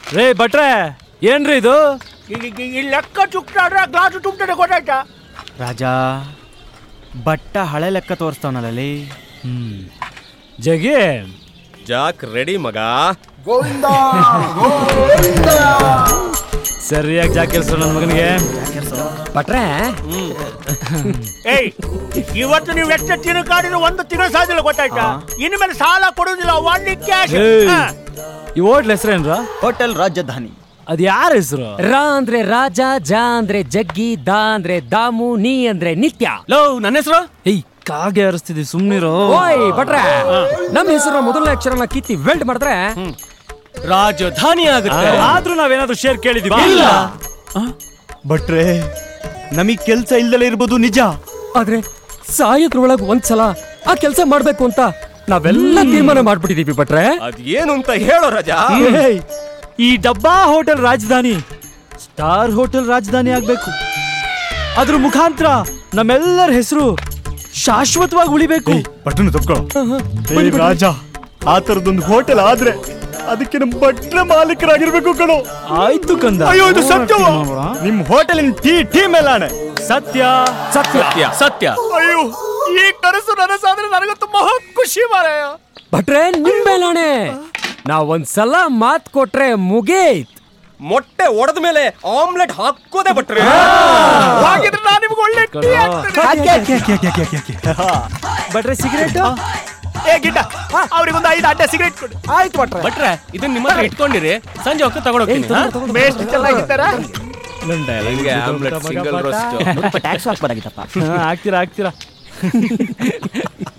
ರೇ ಭಟ್ರೆ ಏನ್ರಿ ಇದು ಈ- ಈ- ಈ ಲೆಕ್ಕ ಚುಕ್ತಾಡ್ರೆ ಗ್ಲಾಸ್ ತುಂಬ್ತದೆ ಗೊತ್ತಾಯ್ತಾ ರಾಜ ಬಟ್ಟ ಹಳೆ ಲೆಕ್ಕ ತೋರಿಸ್ತಾವನಲ್ಲಿ ಹ್ಮ್ ಜಗಿ ಜಾಕ್ ರೆಡಿ ಮಗ ಸರಿಯಾಗಿ ಜಾಗ ಕೆಲಸ ನನ್ನ ಮಗನಿಗೆ ಭಟ್ರೆ ಏಯ್ ಇವತ್ತು ನೀವು ಎಷ್ಟು ತಿಂಗಳು ಕಾಡಿದ್ರು ಒಂದು ತಿಂಗಳು ಸಾಧಿಲ್ಲ ಗೊತ್ತಾಯ್ತಾ ಇನ್ಮೇಲೆ ಸಾಲ ಕೊಡುವುದಿಲ್ಲ ಒನ್ಲಿ ಕ್ಯಾಶ್ ಏಯ್. ಈ ಹೋಟ್ಲ್ ಹೆಸರೇನ್ರ ಹೋಟೆಲ್ ರಾಜಧಾನಿ ಅದ್ ಯಾರ ಹೆಸರು ರಾ ಅಂದ್ರೆ ರಾಜ ಜ ಅಂದ್ರೆ ಜಗ್ಗಿ ದಾ ಅಂದ್ರೆ ದಾಮು ನೀ ಅಂದ್ರೆ ನಿತ್ಯ ಲೋ ನನ್ನ ಹೆಸರು ಏಯ್ ಕಾಗೆ ಹರಿಸ್ತಿದ್ದಿ ಸುಮ್ನಿರು ಓಯ್ ಭಟ್ರೆ ನಮ್ಮ ಹೆಸರು ಮೊದಲನೇ ಅಕ್ಷರನ ಕಿತ್ತಿ ವೆಲ್ಡ್ ಮಾಡಿದ್ರೆ ರಾಜಧಾನಿ ಆಗುತ್ತೆ ಆದ್ರೂ ನಾವೇನಾದ್ರೂ ಶೇರ್ ಕೇಳಿದೀವಿ ಇಲ್ಲ ಭಟ್ರೆ ನಮಗ್ ಕೆಲ್ಸ ಇಲ್ದಲೇ ಇರ್ಬೋದು ನಿಜ ಆದ್ರೆ ಸಾಯೋದ್ರೊಳಗ್ ಒಂದ್ಸಲ ಆ ಕೆಲಸ ಮಾಡ್ಬೇಕು ಅಂತ ನಾವೆಲ್ಲ ತೀರ್ಮಾನ ಮಾಡ್ಬಿಟ್ಟಿದೀವಿ ಭಟ್ರೆ ಅದ್ ಏನು ಅಂತ ಹೇಳೋ ರಾಜ ಏಯ್, ಈ ಡಬ್ಬಾ hotel Rajdhani star hotel Rajdhani ಆಗ್ಬೇಕು ಅದ್ರ ಮುಖಾಂತರ ನಮ್ಮೆಲ್ಲರ ಹೆಸರು ಶಾಶ್ವತವಾಗಿ ಉಳಿಬೇಕು ಪಟ್ಟಣ ತಪ್ಕೊಳ್ಳೋ ರಾಜ ಆ ತರದೊಂದು ಹೋಟೆಲ್ ಆದ್ರೆ ಅದಕ್ಕೆ ನಮ್ ಭಟ್ರ ಮಾಲೀಕರಾಗಿರ್ಬೇಕು ಕಣೋ ಆಯ್ತು ಕಂದ ಅಯ್ಯೋ ಇದು ಸತ್ಯವ ನಿಮ್ ಹೋಟೆಲಿನ ಟೀ ಟೀ ಮೇಲಾಣೆ ಸತ್ಯ ಸತ್ಯ ಸತ್ಯ ಅಯ್ಯೋ ಈ ಕನಸು ನನಸಾದ್ರೆ ನನಗೆ ತುಂಬಾ ಖುಷಿ ಮಾರಾಯ ಭಟ್ರೆ ನಿಮ್ ಮೇಲಾಣೆ ನಾವ್ ಒಂದ್ಸಲ ಮಾತ್ ಕೊಟ್ರೆ ಮುಗೇತ್ ಮೊಟ್ಟೆ ಒಡೆದ ಮೇಲೆ ಆಮ್ಲೆಟ್ ಹಾಕೋದೇ ಬಿಟ್ರೆ ಹಾಗಿದ್ರೆ ನಾನು ನಿಮ್ಗೆ ಒಳ್ಳೆ ಟೀ ಹಾಕ್ತೇನೆ. ಬಟ್ರೆ ಸಿಗರೇಟ್ ಏ ಗಿಡ್ಡ ಅವ್ರಿಗೊಂದು ಐದು ಅಡ್ಡ ಸಿಗರೇಟ್ ಕೊಡಿ ಆಯ್ತು ಭಟ್ರೆ ಬಟ್ರೆ ಇದನ್ನ ನಿಮ್ಮ ಹತ್ರ ಇಟ್ಕೊಂಡಿರಿ ಸಂಜೆ ಹೊತ್ತು ತಗೊಂಡೋಗ್ತೀನಿ ಬೇಸ್ಟ್ ಚೆನ್ನಾಗಿದ್ದಾರ ಆಮ್ಲೆಟ್ ಸಿಂಗಲ್ ರೋಸ್ಟ್ ಟ್ಯಾಕ್ಸ್ ಹಾಕ್ಬಾರಾಗಿತ್ತಪ್ಪ ಹಾಕ್ತೀರಾ ಹಾಕ್ತೀರಾ